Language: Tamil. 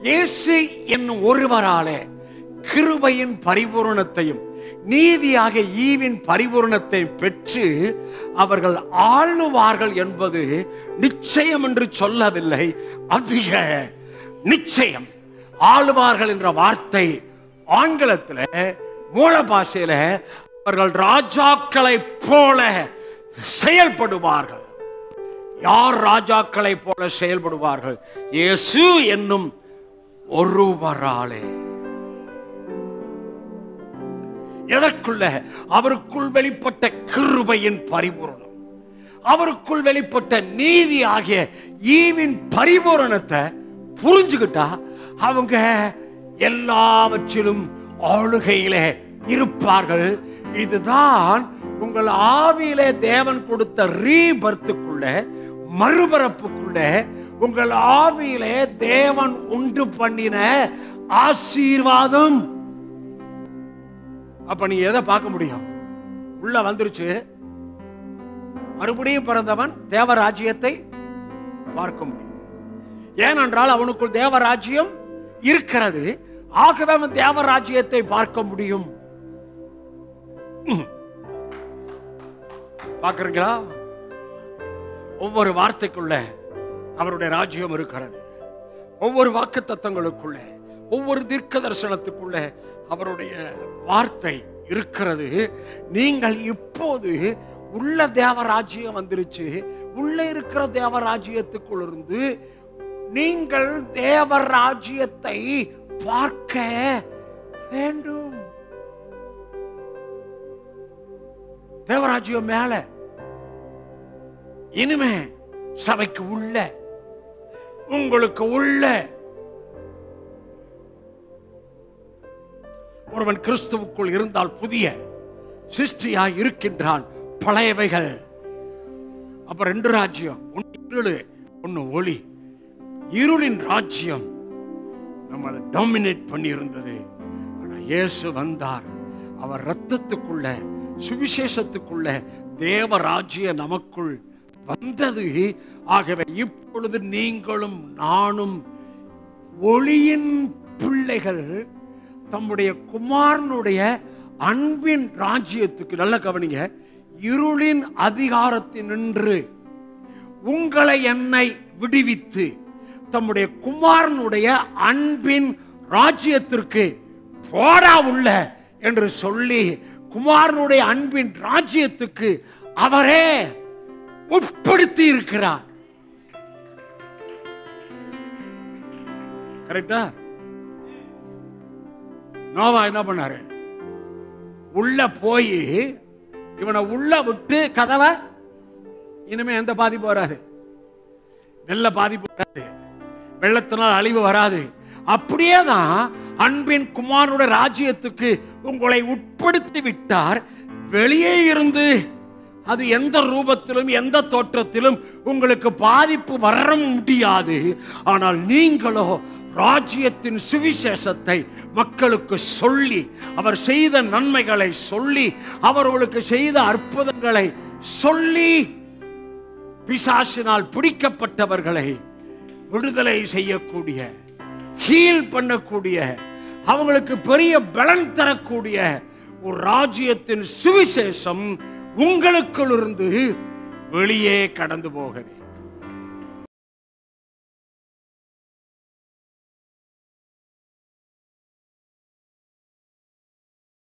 இயேசு என்னும் ஒருவராலே கிருபையின் பரிபூரணத்தையும் நீதியாக ஈவின் பரிபூரணத்தை பெற்று அவர்கள் ஆளுவார்கள் என்பது நிச்சயம் என்று சொல்லவில்லை அதிக நிச்சயம் ஆளுவார்கள் என்ற வார்த்தை ஆங்கிலத்தில் மூல பாஷையில அவர்கள் ராஜாக்களைப் போல செயல்படுவார்கள் யார் ராஜாக்களைப் போல செயல்படுவார்கள் இயேசு என்னும் ஒருவராலே எதற்குள்ள அவருக்குள் வெளிப்பட்ட கிருபையின் பரிபூரணம் அவருக்குள் வெளிப்பட்ட நீதி ஆகிய ஈவின் பரிபூரணத்தை புரிஞ்சுக்கிட்டா அவங்க எல்லாவற்றிலும் ஆளுகையிலே இருப்பார்கள் இதுதான் உங்கள் ஆவியிலே தேவன் கொடுத்த ரீபர்த்துக்குள்ள மறுபரப்புக்குள்ள உங்கள் ஆவியிலே தேவன் உண்டு பண்ணின ஆசீர்வாதம் அப்ப நீ எதை பார்க்க முடியும் உள்ள வந்துருச்சு மறுபடியும் பிறந்தவன் தேவராஜ்யத்தை பார்க்க முடியும் ஏனென்றால் அவனுக்குள் தேவராஜ்யம் இருக்கிறது ஆகவே அவன் தேவராஜ்யத்தை பார்க்க முடியும் பார்க்கறீங்களா ஒவ்வொரு வார்த்தைக்குள்ள அவருடைய ராஜ்யம் இருக்கிறது ஒவ்வொரு வாக்கு தத்தங்களுக்குள்ள ஒவ்வொரு தீர்க்க தரிசனத்துக்குள்ள அவருடைய வார்த்தை இருக்கிறது நீங்கள் இப்போது உள்ள தேவராஜ்யம் வந்துருச்சு உள்ள இருக்கிற தேவராஜ்யத்துக்குள் இருந்து நீங்கள் தேவராஜ்யத்தை பார்க்க வேண்டும் தேவராஜ்யம் மேல இனிமே சபைக்கு உள்ள உங்களுக்கு உள்ள ஒருவன் கிறிஸ்துவுக்குள் இருந்தால் புதிய சிருஷ்டியாய் இருக்கின்றான் பழையவைகள் அப்ப ரெண்டு ராஜ்யம் ஒன்னு இருளு ஒன்னு ஒளி இருளின் ராஜ்யம் நம்மளை டாமினேட் பண்ணி இருந்தது ஆனா இயேசு வந்தார் அவர் ரத்தத்துக்குள்ள சுவிசேஷத்துக்குள்ள தேவ ராஜ்ய நமக்குள் வந்தது ஆகவே இப்பொழுது நீங்களும் நானும் ஒளியின் பிள்ளைகள் தம்முடைய குமாரனுடைய அன்பின் ராஜ்யத்துக்கு நல்ல கவனிங்க இருளின் அதிகாரத்தினின்று உங்களை என்னை விடுவித்து தம்முடைய குமாரனுடைய அன்பின் ராஜ்யத்திற்கு போடா உள்ள என்று சொல்லி குமாரனுடைய அன்பின் ராஜ்யத்துக்கு அவரே உட்படுத்தி இருக்கிறார் கரெக்டா நோவா என்ன பண்ணாரு உள்ள போய் இவனை உள்ள விட்டு கதவை இனிமே எந்த பாதிப்பு வராது வெள்ள பாதிப்பு வராது வெள்ளத்தினால் அழிவு வராது அப்படியே தான் அன்பின் குமாரனுடைய ராஜ்யத்துக்கு உங்களை உட்படுத்தி விட்டார் வெளியே இருந்து அது எந்த ரூபத்திலும் எந்த தோற்றத்திலும் உங்களுக்கு பாதிப்பு வர முடியாது ஆனால் நீங்களோ ராஜ்யத்தின் சுவிசேஷத்தை மக்களுக்கு சொல்லி அவர் செய்த நன்மைகளை சொல்லி அவர்களுக்கு செய்த அற்புதங்களை சொல்லி பிசாசினால் பிடிக்கப்பட்டவர்களை விடுதலை செய்யக்கூடிய ஹீல் பண்ணக்கூடிய அவங்களுக்கு பெரிய பலன் தரக்கூடிய ஒரு ராஜ்யத்தின் சுவிசேஷம் உங்களுக்குள் இருந்து வெளியே கடந்து போக வேண்டும்